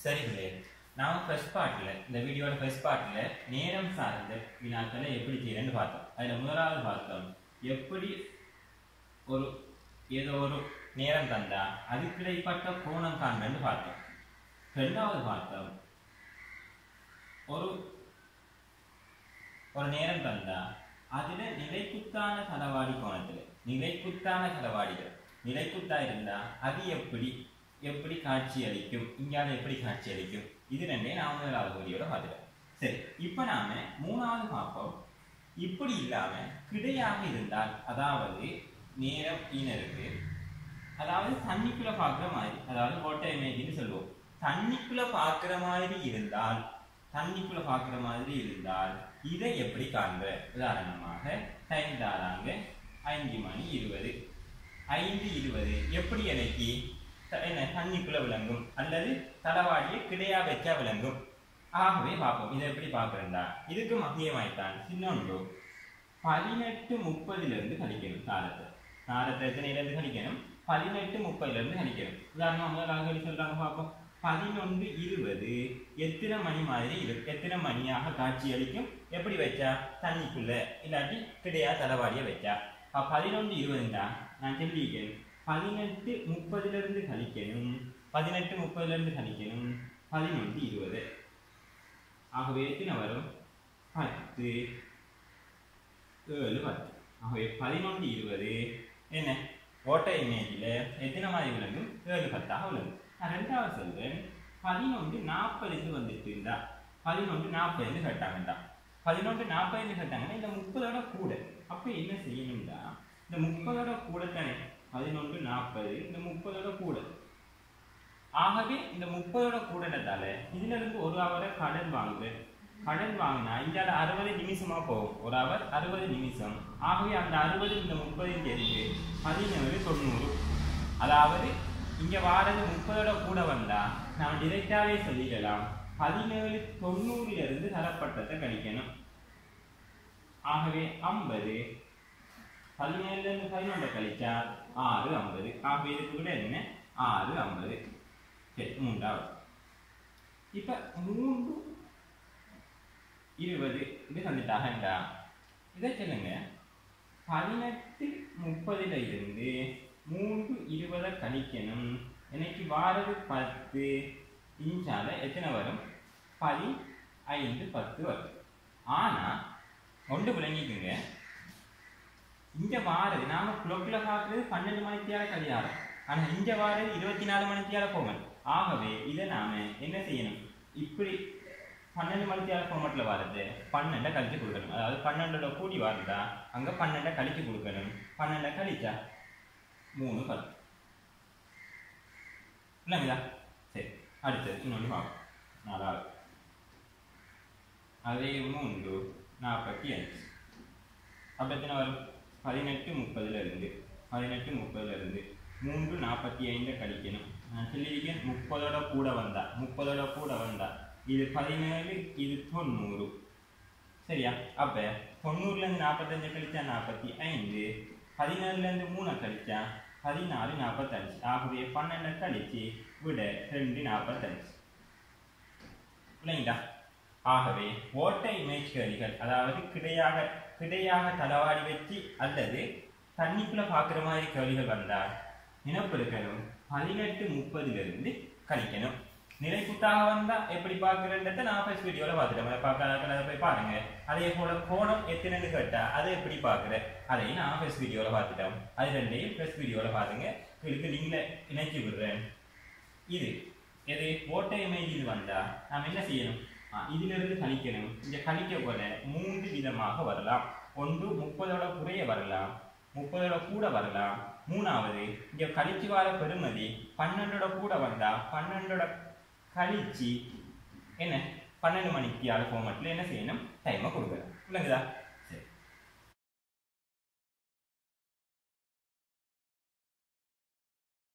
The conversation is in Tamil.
சரிங்களே நாம ஃபர்ஸ்ட் பார்ட்டில் இந்த வீடியோட ஃபர்ஸ்ட் பார்ட்டில் நேரம் சார்ந்த வினாக்களை எப்படி செய்யறேன்னு பார்த்தோம் அதில் முதலாவது பார்த்தோம் எப்படி ஒரு ஏதோ ஒரு நேரம் தந்தா அதுக்கு இடைப்பட்ட கோணம் காண்பேன்னு பார்த்தோம் ரெண்டாவது பார்த்தோம் ஒரு ஒரு நேரம் தந்தா அதுல நிலைக்குத்தான களவாடி கோணத்துல நிலைக்குத்தான களவாடிகள் நிலைக்குத்தா இருந்தா அது எப்படி எப்படி காட்சி அளிக்கும் இங்கால எப்படி காட்சி அளிக்கும் இது ரெண்டே நாம முதலாவது வீடியோட பார்த்துட்டோம் சரி இப்போ நாம மூணாவது பார்ப்போம் இப்படி இல்லாம கிடையாக இருந்தால் அதாவது நேரம் ஈனருக்கு அதாவது தண்ணிக்குள்ள பார்க்குற மாதிரி அதாவது வாட்டர் இமேஜ்னு சொல்லுவோம் தண்ணிக்குள்ள பார்க்குற மாதிரி இருந்தால் தண்ணிக்குள்ள பார்க்குற மாதிரி இருந்தால் இதை எப்படி காண்ப உதாரணமாக டைம் தாராங்க ஐந்து மணி இருபது ஐந்து இருபது எப்படி எனக்கு த- என்ன தண்ணிக்குள்ள விளங்கும் அல்லது தளவாடியை கிடையா வைக்க விளங்கும் ஆகவே பார்ப்போம் இதை எப்படி பார்க்குறேன்டா இதுக்கு மகியமாய்த்தான் சின்னொன்று பதினெட்டு முப்பதுல இருந்து கழிக்கணும் காலத்தை காலத்தை எத்தனையிலேருந்து கழிக்கணும் பதினெட்டு முப்பதுல இருந்து கழிக்கணும் உதாரணமா முதல் கழி சொல்றாங்க பார்ப்போம் பதினொன்று இருபது எத்தனை மணி மாதிரி இருக்கு எத்தனை மணியாக காட்சி அளிக்கும் எப்படி வச்சா தண்ணிக்குள்ள இல்லாட்டி கிடையா தலவாடிய வச்சா அப்ப பதினொன்று இருபதுண்டா நான் சொல்லியிருக்கேன் பதினெட்டு முப்பதுல இருந்து கழிக்கணும் பதினெட்டு முப்பதுல இருந்து கழிக்கணும் பதினொன்று இருபது ஆகவே எத்தனை வரும் பத்து ஏழு பத்து ஆகவே பதினொன்று இருபது என்ன ஓட்ட இமேஜில் எத்தனை மாதிரி விளங்கும் ஏழு பத்தாக விளங்கும் நான் ரெண்டாவது சொல்றேன் பதினொன்று நாற்பதுலேருந்து வந்துட்டு இருந்தா பதினொன்று நாற்பதுலேருந்து கட்டாங்கண்டா பதினொன்று நாற்பதுலேருந்து கட்டாங்கன்னா இந்த முப்பதோட கூட அப்போ என்ன செய்யணும்டா இந்த முப்பதோட கூட தானே பதினொன்று நாற்பது இந்த முப்பதோட கூட ஆகவே இந்த முப்பதோட கூடனதால இதுல இருந்து ஒரு அவரை கடன் வாங்குவேன் கடன் வாங்கினா இந்தியால அறுபது நிமிஷமா போகும் ஒரு அவர் அறுபது நிமிஷம் ஆகவே அந்த அறுபது இந்த முப்பதின் தெரிஞ்சு பதினேழு தொண்ணூறு அதாவது இங்க வாரது முப்பதோட கூட வந்தா நாம் டிரெக்டாவே சொல்லிடலாம் பதினேழு தொண்ணூறுல இருந்து தரப்பட்டதை கழிக்கணும் ஆகவே ஐம்பது பதினேழுல இருந்து பதினொன்றை கழிச்சா ஆறு ஐம்பது ஆகவே இதுக்கு கூட என்ன ஆறு ஐம்பது சரி மூன்றாவது இப்ப மூன்று இருபது இது வந்துட்டாகண்டா இதை சொல்லுங்க பதினெட்டு முப்பதுல இருந்து மூன்று இருபதை கழிக்கணும் எனக்கு வாரது பத்து இன்ச்சால எத்தனை வரும் பதி ஐந்து பத்து வரும் ஆனா ஒன்று விளங்கிக்குங்க இங்க வாரது நாம குளோக்குல பார்க்கறது பன்னெண்டு மணித்தியால கல்யாணம் ஆனா இங்க வாரது இருபத்தி நாலு மணித்தியால போகணும் ஆகவே இதை நாம என்ன செய்யணும் இப்படி பன்னெண்டு மணித்தியால ஃபார்மேட்ல வரது பன்னெண்டை கழிச்சு கொடுக்கணும் அதாவது பன்னெண்டோட கூடி வருதா அங்க பன்னெண்டை கழிச்சு கொடுக்கணும் பன்னெண்டை கழிச்சா மூணு பத்து இல்லைங்களா சரி அடுத்தது இன்னொன்று பார்ப்போம் நாலாவது அதே மூன்று நாற்பத்தி அஞ்சு அப்போ எத்தனை வரும் பதினெட்டு முப்பதுல இருந்து பதினெட்டு முப்பதுல இருந்து மூன்று நாற்பத்தி ஐந்து கழிக்கணும் நான் சொல்லியிருக்கேன் முப்பதோட கூட வந்தா முப்பதோட கூட வந்தா இது பதினேழு இது தொண்ணூறு சரியா அப்ப தொண்ணூறுல இருந்து நாற்பத்தஞ்சு கழிச்சா நாற்பத்தி ஐந்து பதினேழுல இருந்து மூணை கழிச்சா பதினாலு நாற்பத்தஞ்சு ஆகவே பன்னெண்டை கழிச்சு விட ரெண்டு நாற்பத்தஞ்சு இல்லைங்களா ஆகவே ஓட்ட இமேஜ் கேள்விகள் அதாவது கிடையாக கிடையாக தளவாடி வச்சு அல்லது தண்ணிக்குள்ள பார்க்குற மாதிரி கேள்விகள் வந்தால் நினைப்பெடுக்கணும் பதினெட்டு முப்பதுல இருந்து கழிக்கணும் நிலைக்குத்தாக வந்தா எப்படி பார்க்குறன்றத நான் ஃபர்ஸ்ட் வீடியோல பார்த்துட்டேன் அதை பார்க்காத அதை போய் பாருங்க அதே போல கோணம் எத்தனைன்னு கேட்டா அதை எப்படி பார்க்குற அதையும் நான் ஃபர்ஸ்ட் வீடியோல பார்த்துட்டோம் அது ரெண்டையும் ஃபர்ஸ்ட் வீடியோல பாருங்க உங்களுக்கு லிங்க்ல இணைச்சி விடுறேன் இது எது ஓட்ட இமேஜில் வந்தா நாம் என்ன செய்யணும் ஆ, இதிலிருந்து கழிக்கணும் இந்த கழிக்க போல மூன்று விதமாக வரலாம் ஒன்று முப்பதோட குறைய வரலாம் முப்பதோட கூட வரலாம் மூணாவது இங்க கழிச்சு வர பெருமதி பன்னெண்டோட கூட வந்தா பன்னெண்டோட கழிச்சு என்ன பன்னெண்டு மணிக்கு ஆள் ஃபார்மேட்ல என்ன செய்யணும் டைமை கொடுக்கணும் இல்லைங்களா